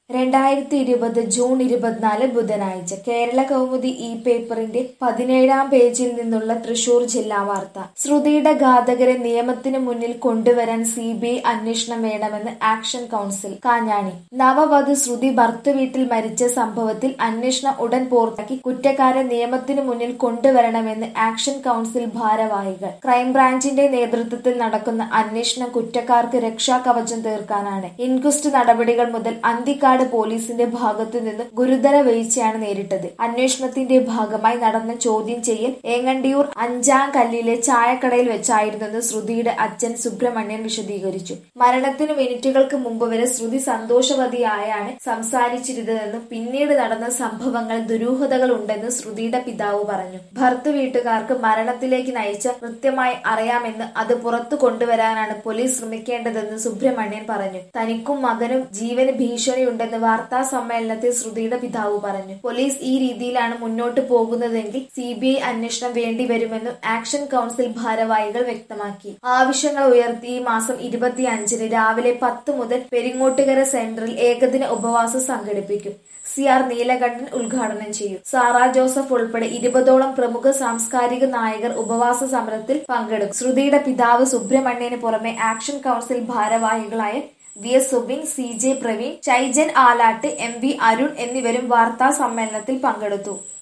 രണ്ടായിരത്തി ഇരുപത് ജൂൺ ഇരുപത്തിനാല് ബുധനാഴ്ച കേരള കൗമുദി ഈ പേപ്പറിന്റെ പതിനേഴാം പേജിൽ നിന്നുള്ള തൃശൂർ ജില്ലാ വാർത്ത ശ്രുതിയുടെ ഘാതകരെ നിയമത്തിന് മുന്നിൽ കൊണ്ടുവരാൻ സി ബി ഐ അന്വേഷണം വേണമെന്ന് ആക്ഷൻ കൗൺസിൽ കാഞ്ഞാണി നവവധു ശ്രുതി ഭർത്തൃവീട്ടിൽ മരിച്ച സംഭവത്തിൽ അന്വേഷണം ഉടൻ പൂർത്തിയാക്കി കുറ്റക്കാരെ നിയമത്തിന് മുന്നിൽ കൊണ്ടുവരണമെന്ന് ആക്ഷൻ കൗൺസിൽ ഭാരവാഹികൾ ക്രൈംബ്രാഞ്ചിന്റെ നേതൃത്വത്തിൽ നടക്കുന്ന അന്വേഷണം കുറ്റക്കാർക്ക് രക്ഷാകവചം തീർക്കാനാണ് ഇൻക്വസ്റ്റ് നടപടികൾ മുതൽ അന്തിക്കാട് പോലീസിന്റെ ഭാഗത്തു നിന്നും ഗുരുതര വീഴ്ചയാണ് നേരിട്ടത് അന്വേഷണത്തിന്റെ ഭാഗമായി നടന്ന ചോദ്യം ചെയ്യൽ ഏങ്ങണ്ടിയൂർ അഞ്ചാം കല്ലിലെ ചായക്കടയിൽ വെച്ചായിരുന്നെന്ന് ശ്രുതിയുടെ അച്ഛൻ സുബ്രഹ്മണ്യൻ വിശദീകരിച്ചു മരണത്തിന് മിനിറ്റുകൾക്ക് മുമ്പ് വരെ ശ്രുതി സന്തോഷവതിയായാണ് സംസാരിച്ചിരുന്നതെന്നും പിന്നീട് നടന്ന സംഭവങ്ങൾ ദുരൂഹതകൾ ഉണ്ടെന്ന് ശ്രുതിയുടെ പിതാവ് പറഞ്ഞു ഭർത്തൃ വീട്ടുകാർക്ക് മരണത്തിലേക്ക് നയിച്ച കൃത്യമായി അറിയാമെന്ന് അത് പുറത്തു കൊണ്ടുവരാനാണ് പോലീസ് ശ്രമിക്കേണ്ടതെന്ന് സുബ്രഹ്മണ്യൻ പറഞ്ഞു തനിക്കും മകനും ജീവന് ഭീഷണിയുണ്ടെന്ന് വാർത്താ സമ്മേളനത്തിൽ ശ്രുതിയുടെ പിതാവ് പറഞ്ഞു പോലീസ് ഈ രീതിയിലാണ് മുന്നോട്ട് പോകുന്നതെങ്കിൽ സി ബി ഐ അന്വേഷണം വേണ്ടിവരുമെന്നും ആക്ഷൻ കൗൺസിൽ ഭാരവാഹികൾ വ്യക്തമാക്കി ആവശ്യങ്ങൾ ഉയർത്തി ഈ മാസം ഇരുപത്തിയഞ്ചിന് രാവിലെ പത്ത് മുതൽ പെരിങ്ങോട്ടുകര സെന്ററിൽ ഏകദിന ഉപവാസം സംഘടിപ്പിക്കും സി ആർ നീലകണ്ഠൻ ഉദ്ഘാടനം ചെയ്യും സാറ ജോസഫ് ഉൾപ്പെടെ ഇരുപതോളം പ്രമുഖ സാംസ്കാരിക നായകർ ഉപവാസ സമരത്തിൽ പങ്കെടുക്കും ശ്രുതിയുടെ പിതാവ് സുബ്രഹ്മണ്യന് പുറമെ ആക്ഷൻ കൗൺസിൽ ഭാരവാഹികളായ V S Subin C J Praveen Chaijan Alattu M V Arun എന്നിവരും വാർത്താ സമ്മേളനത്തിൽ പങ്കെടുത്തു